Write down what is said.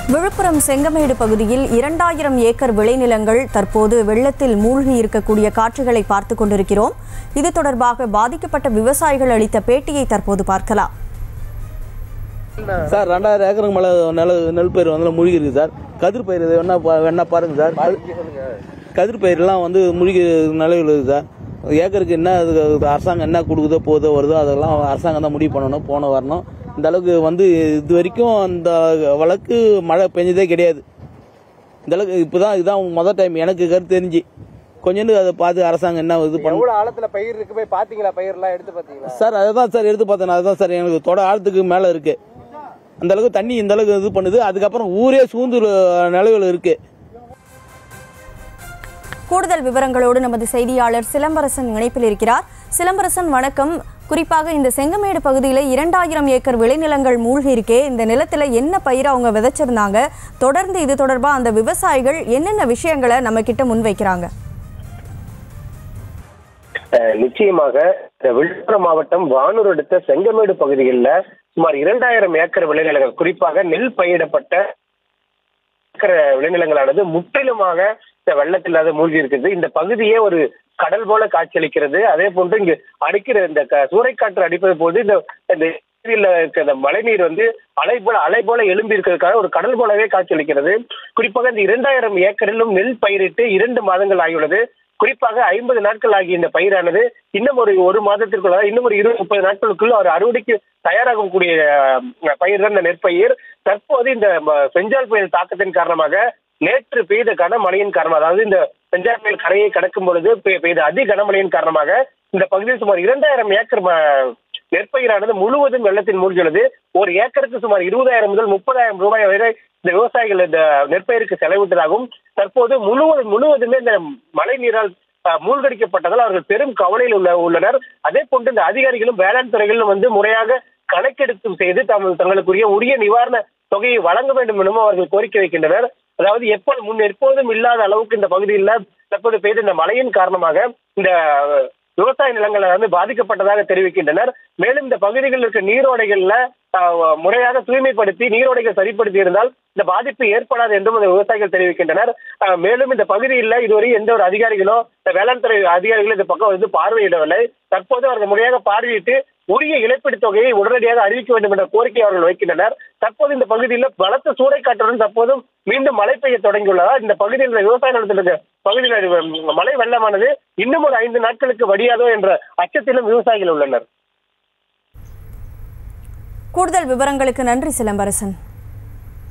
விழுப்புரம் செங்கமேடு பகுதியில் இரண்டாயிரம் ஏக்கர் விளைநிலங்கள் தற்போது வெள்ளத்தில் மூழ்கி இருக்கக்கூடிய காட்சிகளை பார்த்து கொண்டிருக்கிறோம் இது தொடர்பாக பாதிக்கப்பட்ட விவசாயிகள் அளித்த பேட்டியை தற்போது பார்க்கலாம் சார் ரெண்டாயிரம் ஏக்கருக்கு மேலே நெல் நெல் பயிர் வந்து மூழ்கி இருக்கு சார் கதிர் பயிர் இது வேணா பா- வேணா பாருங்க சார் கதிர் பயிரெல்லாம் வந்து மூழ்கி நிலையில் இருக்குது சார் ஏக்கருக்கு என்ன இது அரசாங்கம் என்ன கொடுக்குதோ போதோ வருதோ அதெல்லாம் அரசாங்கம் தான் முடிவு பண்ணணும் போன வரணும் இந்த அளவுக்கு வந்து இது வரைக்கும் அந்த வழக்கு மழை பெஞ்சதே கிடையாது இந்த அளவுக்கு இப்போதான் இதுதான் முதல் டைம் எனக்கு கருத்து தெரிஞ்சு கொஞ்சோண்டு அதை பார்த்து அரசாங்கம் என்ன இது பண்ண எவ்வளவு ஆழத்துல பயிர் இருக்கு போய் பாத்தீங்களா பயிர்லாம் எடுத்து பாத்தீங்களா சார் அதுதான் சார் எடுத்து பார்த்தேன் அதுதான் சார் எனக்கு தொட ஆழத்துக்கு மேலே இருக்கு அந்த அளவுக்கு தண்ணி இந்த அளவுக்கு இது பண்ணுது அதுக்கப்புறம் ஊரே சூழ்ந்து நிலவில் இருக்கு கூடுதல் விவரங்களோடு நமது செய்தியாளர் சிலம்பரசன் இணைப்பில் இருக்கிறார் சிலம்பரசன் வணக்கம் குறிப்பாக இந்த செங்கமேடு பகுதியில் இரண்டாயிரம் ஏக்கர் விளைநிலங்கள் மூழ்கி இருக்கே இந்த நிலத்தில் என்ன பயிர் அவங்க விதைச்சிருந்தாங்க தொடர்ந்து இது தொடர்பாக அந்த விவசாயிகள் என்னென்ன விஷயங்களை நம்ம கிட்ட முன்வைக்கிறாங்க அஹ் நிச்சயமாக இந்த விழுப்புரம் மாவட்டம் வானூர் அடுத்த செங்கமேடு பகுதிகளில் சுமார் இரண்டாயிரம் ஏக்கர் விளைநிலங்கள் குறிப்பாக நெல் பயிரிடப்பட்ட ஏக்கர் விளைநிலங்களானது முற்றிலுமாக இந்த வெள்ளத்தில் அது மூழ்கி இருக்குது இந்த பகுதியே ஒரு கடல் போல காட்சியளிக்கிறது அதே போன்று இங்கு அடிக்கிற இந்த க- சூறைக்காற்று அடிப்பது போது இந்த இந்த ஏரியில இருக்க இந்த மழைநீர் வந்து அலை போல அலை போல எழும்பி இருக்கிறதுக்காக ஒரு கடல் போலவே காட்சியளிக்கிறது குறிப்பாக இந்த இரண்டாயிரம் ஏக்கரிலும் நெல் பயிரிட்டு இரண்டு மாதங்கள் ஆகியுள்ளது குறிப்பாக ஐம்பது நாட்கள் ஆகிய இந்த பயிரானது இன்னும் ஒரு ஒரு மாதத்திற்குள்ள இன்னும் ஒரு இருபது முப்பது நாட்களுக்குள்ள ஒரு அறுவடைக்கு தயாராகக்கூடிய அஹ், பயிர் தான் இந்த நெற்பயிர் தற்போது இந்த ம- பெஞ்சால் புயல் தாக்கத்தின் காரணமாக நேற்று பெய்த கனமழையின் காரணமாக அதாவது இந்த பெஞ்சால் புயல் கரையை கடக்கும் பொழுது பெ- பெய்த அதி கனமழையின் காரணமாக இந்த பகுதியில் சுமார் இரண்டாயிரம் ஏக்கர் ம- நெற்பயிரானது முழுவதும் வெள்ளத்தில் மூழ்கியுள்ளது ஒரு ஏக்கருக்கு சுமார் இருபதாயிரம் முதல் முப்பதாயிரம் ரூபாய் வரை இந்த விவசாயிகள் இந்த நெற்பயிருக்கு செலவிட்டதாகவும் தற்போது முழுவதும் முழுவதுமே இந்த மழை நீரால் அஹ், மூழ்கடிக்கப்பட்டதால் அவர்கள் பெரும் கவலையில் உள்ள உள்ளனர் அதே போன்று இந்த அதிகாரிகளும் வேளாண் துறைகளிலும் வந்து முறையாக கணக்கெடுப்பு செய்து தம் தங்களுக்குரிய உரிய நிவாரண தொகையை வழங்க வேண்டும் எனவும் அவர்கள் கோரிக்கை வைக்கின்றனர் அதாவது எப்போது முன் எப்போதும் இல்லாத அளவுக்கு இந்த பகுதியில் தற்போது பெய்த இந்த மழையின் காரணமாக இந்த அஹ், விவசாய நிலங்கள் வந்து பாதிக்கப்பட்டதாக தெரிவிக்கின்றனர் மேலும் இந்த பகுதிகளில் இருக்க நீரோடைகள்ல அஹ், முறையாக தூய்மைப்படுத்தி நீரோடைகள் சரிப்படுத்தி இருந்தால் இந்த பாதிப்பு ஏற்படாது என்றும் அந்த விவசாயிகள் தெரிவிக்கின்றனர் அஹ், மேலும் இந்த பகுதியில் இதுவரை எந்த ஒரு அதிகாரிகளோ இந்த வேளாண் துறை அதிகாரிகளோ இந்த பக்கம் வந்து பார்வையிடவில்லை தற்போது அவர்கள் முறையாக பார்வையிட்டு உரிய இழப்பீடு தொகையை உடனடியாக அறிவிக்க வேண்டும் என்ற கோரிக்கை அவர்கள் வைக்கின்றனர் தற்போது இந்த பகுதியில் பலத்த சூறைக்காற்றுடன் தற்போதும் மீண்டும் மழை பெய்ய தொடங்கியுள்ளதால் இந்த பகுதியில் உள்ள விவசாய நிலத்தில் இருக்க பகுதியில் மழை வெள்ளமானது இன்னும் ஒரு ஐந்து நாட்களுக்கு வடியாதோ என்ற அச்சத்திலும் விவசாயிகள் உள்ளனர் கூடுதல் விவரங்களுக்கு நன்றி சிலம்பரசன்